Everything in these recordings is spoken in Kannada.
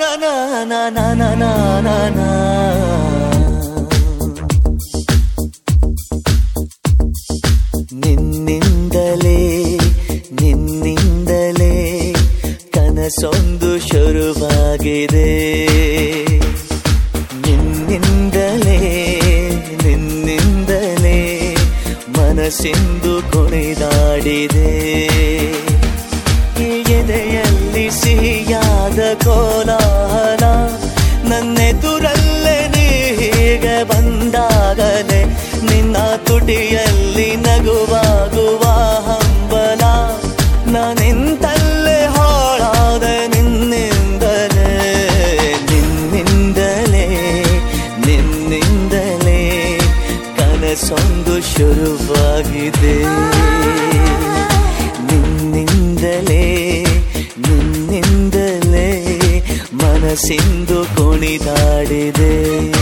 ನಾ ನಾ ನಾ ನಾ ನಾ ನಾ ನಾ ನಾ. ನಿನ್ನಿಂದಲೇ ನಿನ್ನಿಂದಲೇ ಕನಸೊಂದು ಶುರುವಾಗಿದೆ ನಿನ್ನಿಂದಲೇ ನಿನ್ನಿಂದಲೇ ಮನಸ್ಸಿಂದು ಕುಣಿದಾಡಿದೆ ಈ ಎದೆಯಲ್ಲಿ ಸಿಹಿಯಾದ ಕೋಲಾಹಲ ನನ್ನೆದುರಲ್ಲೇ ನೀ ಹೀಗೆ ಬಂದಾಗಲೇ ನಿನ್ನ ತುಟಿಯಲ್ಲಿ ನಗುವಾಗುವ ಹಂಬಲ ನಾನಿಂತಲ್ಲೇ ಹಾಳಾದ ನಿನ್ನಿಂದಲೇ ನಿನ್ನಿಂದಲೇ ನಿನ್ನಿಂದಲೇ ಕನಸೊಂದು ಶುರುವಾಗಿದೆ ನಿನ್ನಿಂದಲೇ ನಿನ್ನಿಂದಲೇ ಮನಸ್ಸಿಂದು ಕುಣಿದಾಡಿದೆ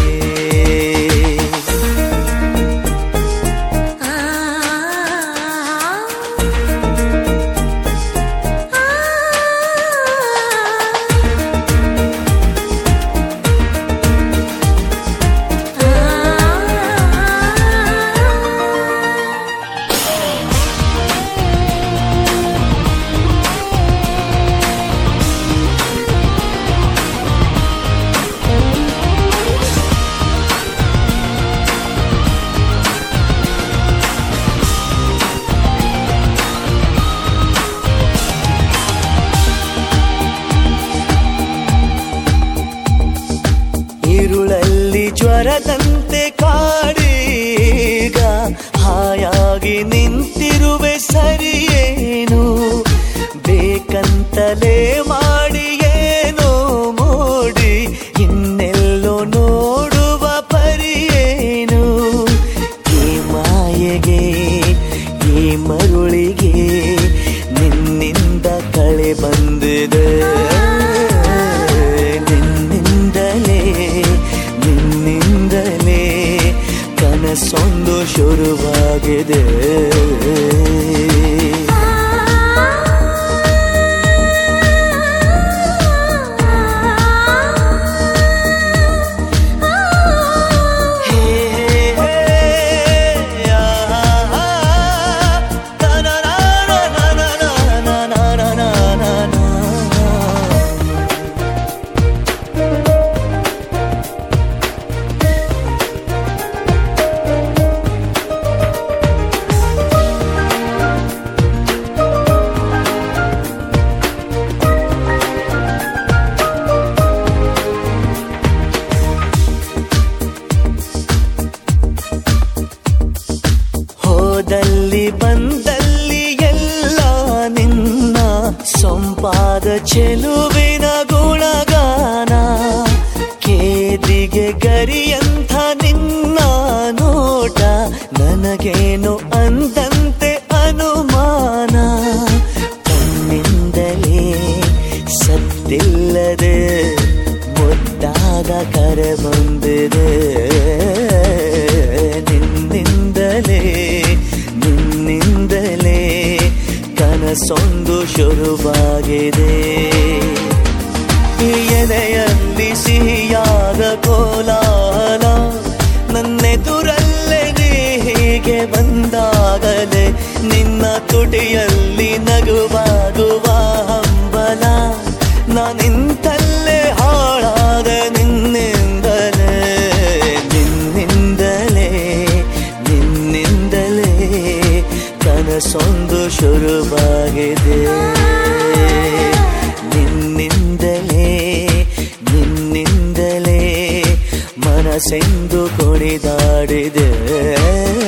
ഇരുಳಲ್ಲಿ ಜ್ವರದಂತೆ ಕಾಡೀಗ ಹಾಯಾಗಿ ನಿಂತಿರುವೆ ಸರಿಯೇನು ಬೇಕಂತಲೇ ಮಾಡಿ ಏನೋ ಮೋಡಿ ಇನ್ನೆಲ್ಲೋ ನೋಡುವ ಪರಿಯೇನು ಈ ಮಾಯೆಗೆ ಈ ಮರುಳಿಗೆ ನಿನ್ನಿಂದ ಕಳೆ ಬಂದಿದೆ ನಿನ್ನಿಂದಲೇ ನಿನ್ನಿಂದಲೇ ಕನಸೊಂದು ಶುರುವಾಗಿದೆ ಹೇ, ಹೇ, ಆ, ಆ, ತನನನನನನನನನನನನನ. ಹೋದಲ್ಲಿ ಬಂದಲ್ಲಿ ಎಲ್ಲ ನಿನ್ನ ಸೊಂಪಾದ ಚೆಲುವಿನ ಗುಣಗಾನ ಕೇದಿಗೆ ಗರಿಯಂಥ ನಿನ್ನ ನೋಟ ನನಗೇನು ಅಂದಂತೆ ಅನುಮಾನ ಕಣ್ಣಿಂದಲೇ ಸತ್ತಿಲ್ಲದೆ ಮುದ್ದಾದ ಕರೆ ಬಂದಿದೆ ನಿನ್ನಿಂದಲೇ ನಿನ್ನಿಂದಲೇ ಕನಸೊಂದು ಶುರುವಾಗಿದೆ ಈ ಎದೆಯಲ್ಲಿ ಸಿಹಿಯಾದ ಕೋಲಾಹಲ ನನ್ನೆದುರಲ್ಲೇ ನೀ ಹೀಗೆ ಬಂದಾಗಲೇ ನಿನ್ನ ತುಟಿಯಲ್ಲಿ ನಗುವಾಗುವ ಹಂಬಲ ನಾನಿಂತಲ್ಲೇ ಹಾಳಾದ ನಿನ್ನಿಂದಲೇ ನಿನ್ನಿಂದಲೇ ನಿನ್ನಿಂದಲೇ ಕನಸೊಂದು ಶುರುವಾಗಿದೆ ನಿನ್ನಿಂದಲೇ ನಿನ್ನಿಂದಲೇ ಮನಸ್ಸೆಂದು ಕುಣಿದಾಡಿದೆ